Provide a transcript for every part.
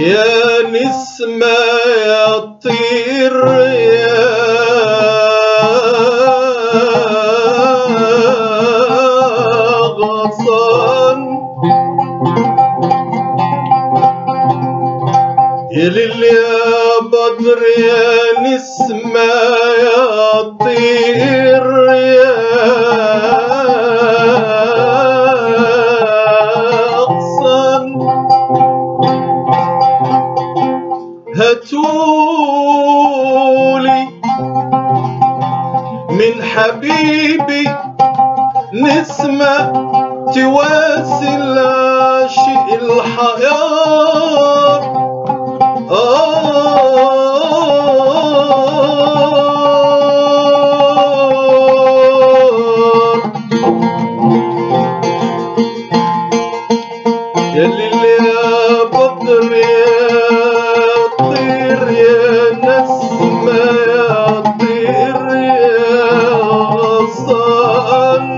يا نسمة يا طير يا غصان يا ليل يا بدر يا نسمة يا طير يا غصان هاتولي من حبيبي نسمة تواسي العاشق الحياة آه يا ليل يا بدر يا طير يا نسمة يا طير يا غصان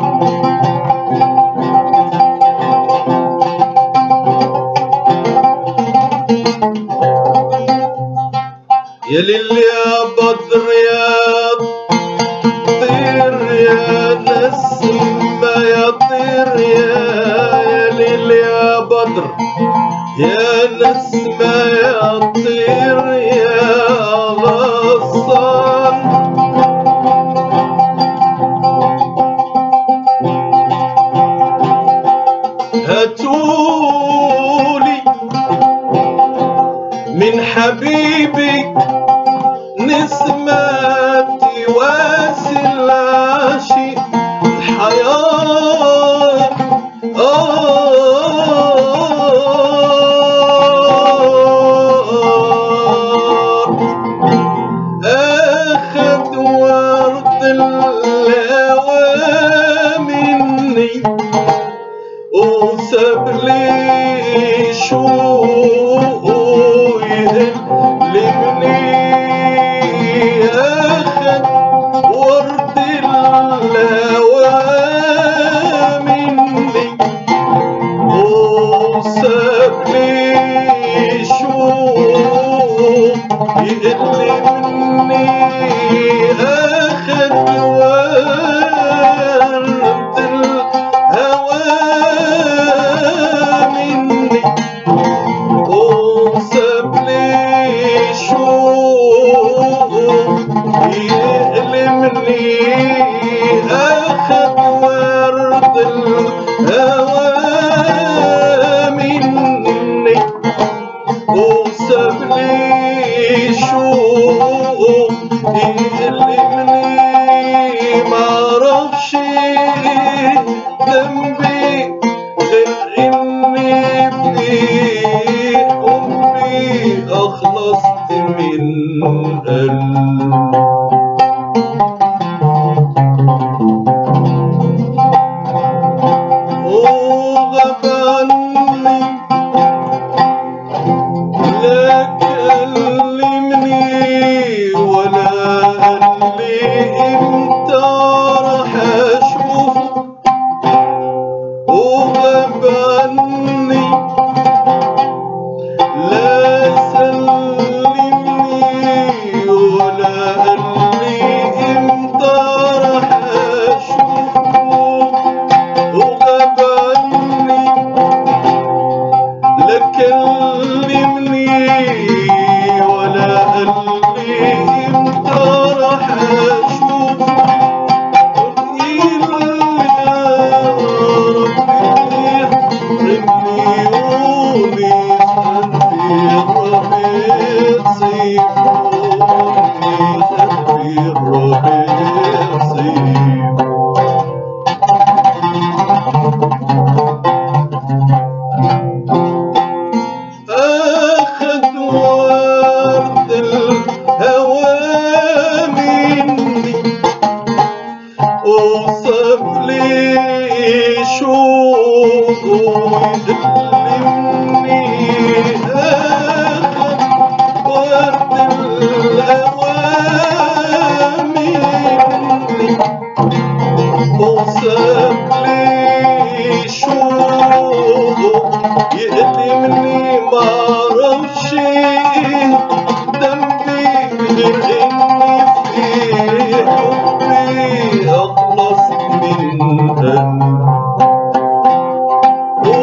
يا ليل يا بدر يا طير يا نسمة يا طير يا يا ليل يا بدر يا نسمة يا طير يا غصان هاتولي من حبيبي نسمة تواسي العاشق الحياة آه أخذ ورد الهوى مني وساب لي شوق يهلمني أخذ ورد الهوى مني وساب لي شوق يهلمني أخذ ورد الهوى مني وساب لي شوق يألمني أخذ ورد الهوى مني وساب لي شوق يألمني معرفش ذنبي غير إني بحبي أخلصت من قلبي وغاب عني لا كلمني ولا قال لي امتى راح اشوفك وغاب عني لا سلمني ولا قال لي امتى راح اشوفك وغاب عني لا كلمني ولا قال لي امتى راح اشوفك أخذ ورد الهوى مني وصف لي شوق ويدلمني آخر ورد الهوى مني وصف لي شوق يألمني معرفش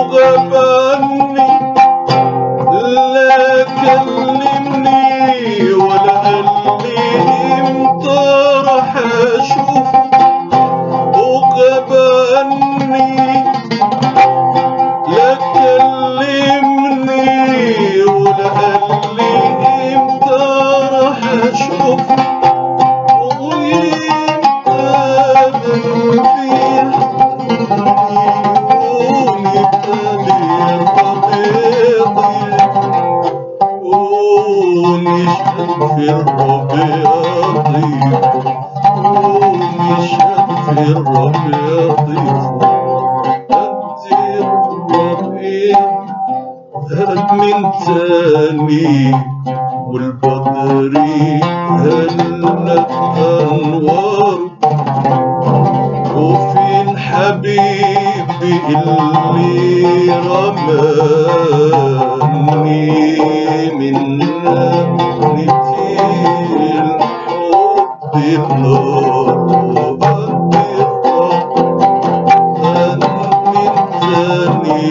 وغاب عني لا كلمني ولا قال لي امتى راح اشوفه وغاب عني لا كلمني ولا قال لي امتى راح اشوفه وامتى قلبي يحضني ونشهد في الربيع ضيف ونشهد في الربيع ضيف أنت الربيع هات من تاني والبدر هلت أنوار وفين حبيبي اللي رماني من نتي الحب النار من تاني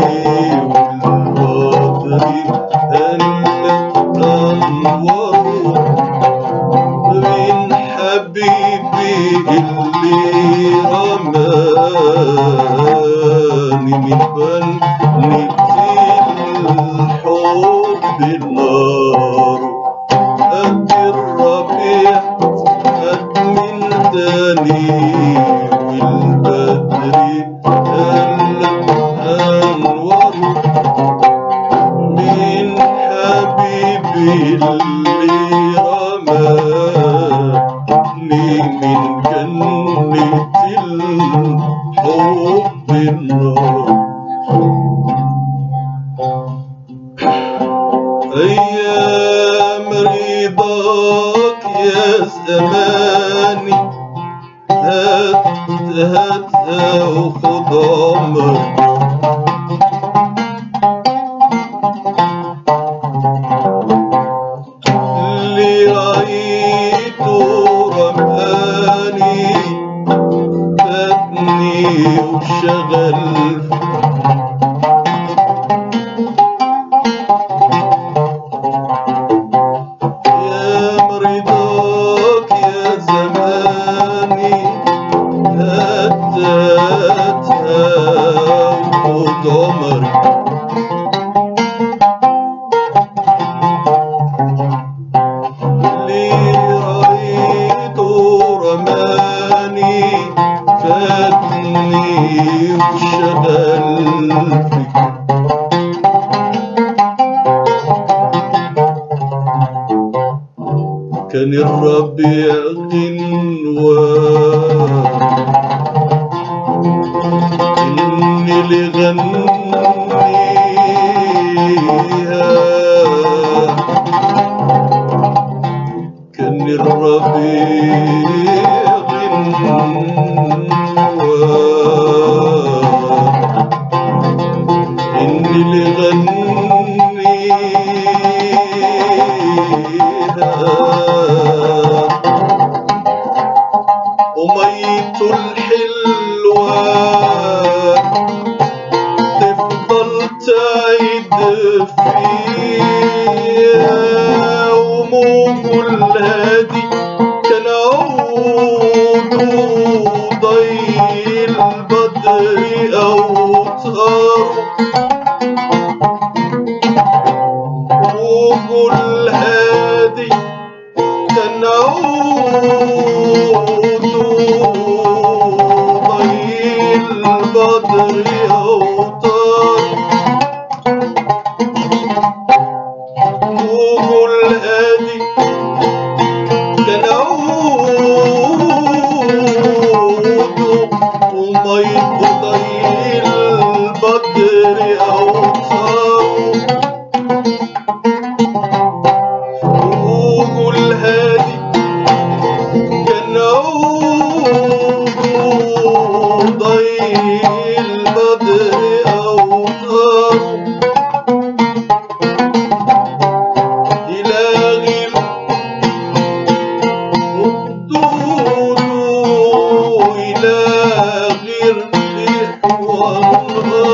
والبدر هلت أنواره من حبيبي اللي رماني من بنتي الحب النار قد الربيع قد من تاني والبدر هلت أنواره من حبيبي اللي رماني من جنة الحب النار أيام رضاك يا زماني هات هات وخد عمرك اللي رأيته رماني فاتني وشغل يا مرضاك يا زماني هات هات وخد عمري اللي رأيته رماني فاتني وشغل فيك كان الربيع غنوة إني لغنيها كان الربيع غنوة إني لغنيها وميت الحلوة تفضل تعيد فيها وموج الهادي كان عود ضي البدر أوتار موج الهادي كان عود ضي البدر أوتار موج الهادي كان عود وميت ضي البدر أوتار موج الهادي كان عود ضي البدر أوتار إلى غير وقدود إلى غير وأنهار